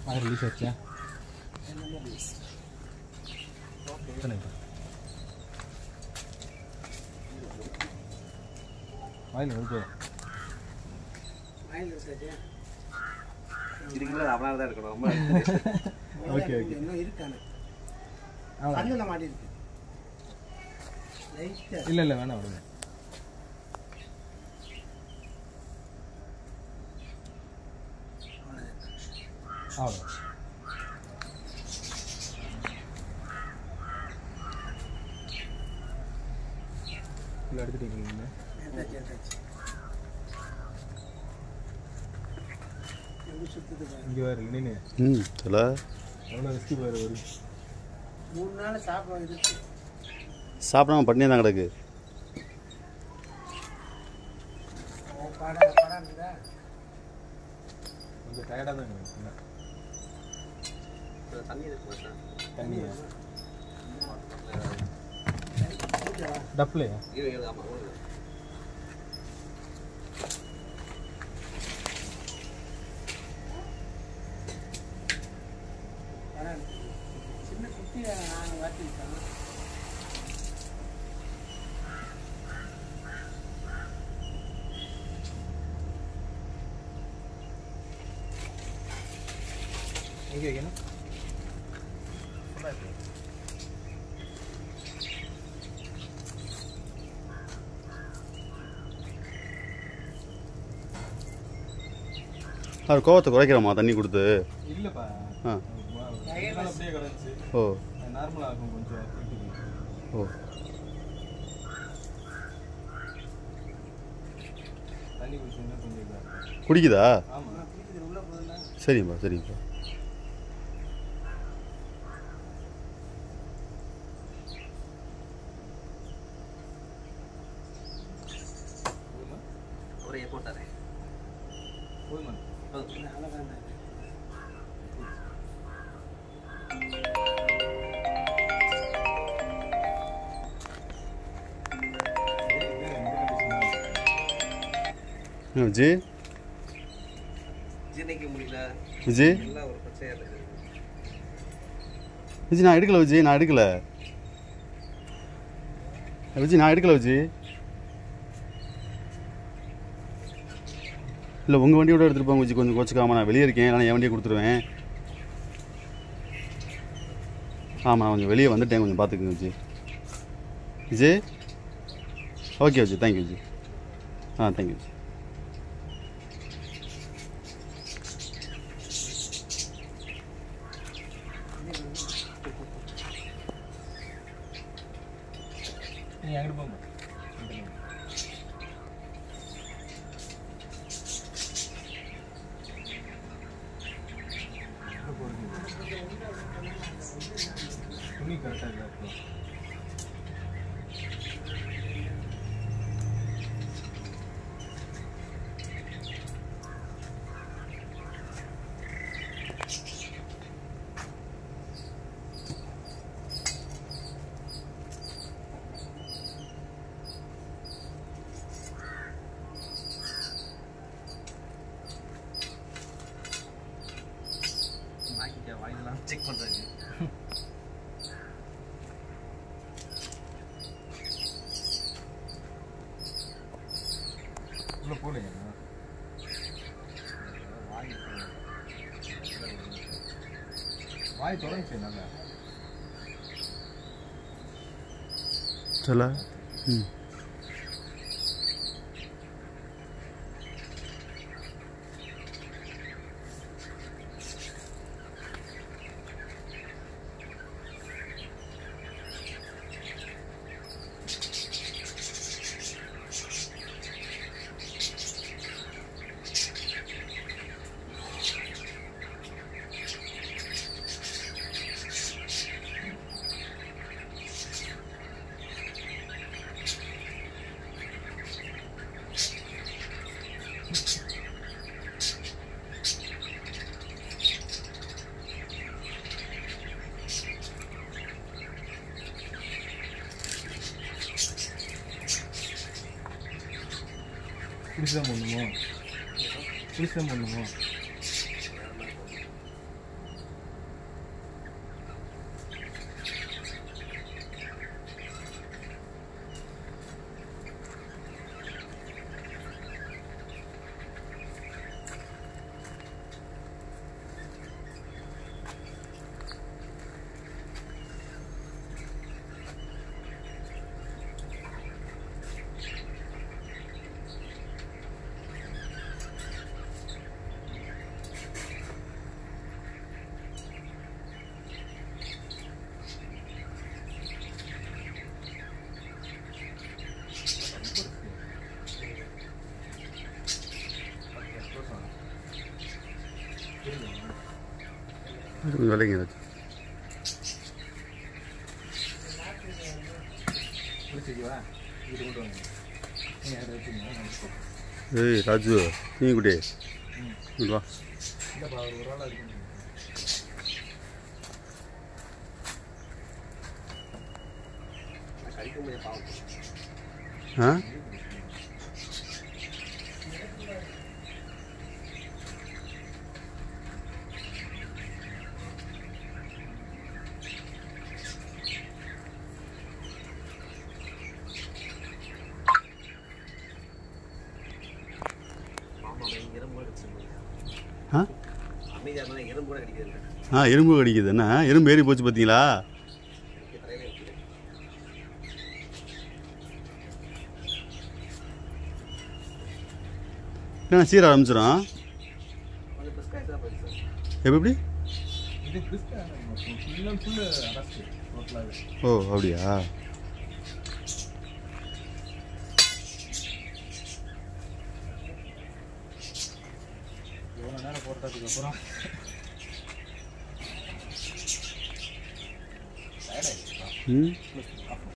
அது ரிலீஸ் ஆச்சா எத்தனை வாயில் இருக்கு இருக்குல்ல அவனால தான் இருக்கணும் ரொம்ப ஓகே ஓகே இன்னும் இருக்கானு அவ்வளோ கண்ணுல மாட்டி இருக்கு லைட்டா இல்லை இல்லை வேணாம் விடுங்க அவ்வளோ இல்லை எடுத்துட்டீங்க நீங்கள் ஏத்தாச்சு ஏத்தாச்சு எப்படி சுத்துது பாரு இங்கே வேறு நின்று ம் சொல்ல எவ்வளோ ரிஸ்க்கு வேறு வரும் மூணு நாள் சாப்பிட இருக்கு சாப்பிடாம பண்ணியே தான் கிடக்கு படம் படம் இருக்குதா கொஞ்சம் டயர்டாக தான் இருக்குது தண்ணி இருக்கு தண்ணியா டப்லையா இரு இரு ஆமா ஓடுது. படம் இருக்கு. சின்ன குட்டி நான் வாட்டிருக்கேன் எங்கே வைக்கணும் அவர் கோவத்தை குறைக்கிறோமா தண்ணி கொடுத்து இல்லைப்பா ஆ அப்படியே கிடந்துச்சு ஓ நார்மலாக ஆகும் கொஞ்சம் ஓ தண்ணி குடிச்சோம்னா கொஞ்சம் இதாக இருக்கும் குடிக்குதா ஆமாம் பிடிக்குது உள்ள போதில்ல சரிங்கப்பா சரிங்கப்பா போதுமா ஒரே போட்டாரே போதுமா போதும். அவ்வளோதான் என்ன விஜய் ஜீரணிக்க முடியல விஜய் எல்லாம் ஒரு பிரச்சனையா இருக்கு விஜய் நான் எடுக்கல விஜய் நான் எடுக்கல விஜய் நான் எடுக்கல விஜய் இல்லை உங்கள் வண்டியோட எடுத்துகிட்டு போங்க விஜய் கொஞ்சம் கோச்சுக்காம நான் வெளியே இருக்கேன் நான் என் வண்டியை கொடுத்துருவேன் ஆமாம் நான் கொஞ்சம் வெளியே வந்துட்டேன் கொஞ்சம் பார்த்துக்குங்க விஜய் விஜய் ஓகே விஜய் தேங்க்யூ விஜய் ஆ தேங்க்யூ விஜய் நீ அங்கிட்டு போங்க துணி கரெக்டாக இருக்கும் வாங்கிக்க வாங்கிக்கலாம் செக் பண்றாங்க உள்ள போகலையா வாய் தொடங்குச்சு நல்லா சொல்ல ம் பிடிச்சதான் பண்ணுமோ பிடிச்சதான் பண்ணுமோ கொஞ்சம் விலைங்க ராஜு பிடிச்சிக்குவா இது கொண்டு வாங்க நீங்கள் அதை வச்சுக்கோங்க ஏய் ராஜு நீ குட்டி இங்க வா இல்லைப்பா ஒரு ஒரு ஆள் அது பண்ணுங்க நான் கடிக்க முடியாது பாவம் ஆ ஆமாம் அவன் எறும்பு கூட கடிச்சிருந்தேன் ஆ அமைதியாக இருந்தால் எறும்பு கூட கடிக்கிறது இல்லை ஆ எறும்பு கடிக்குது என்ன எறும்பு ஏறி போச்சு பார்த்தீங்களா எனக்கு தலையில இருக்குது என்ன சீர ஆரம்பிச்சிடும் கொஞ்சம் பிஸ்காய்ட்டு தான் போயிடுச்சு சார் எப்போ எப்படி இது கிறிஸ்டான ஃபுல் அண்ட் ஃபுல் அரஸ்ட் டோட்டலாகவே ஓ அப்படியா எவ்வளோ நேரம் போட்டதுக்கு அப்புறம் டயர்டாகிடுச்சுப்பா ம்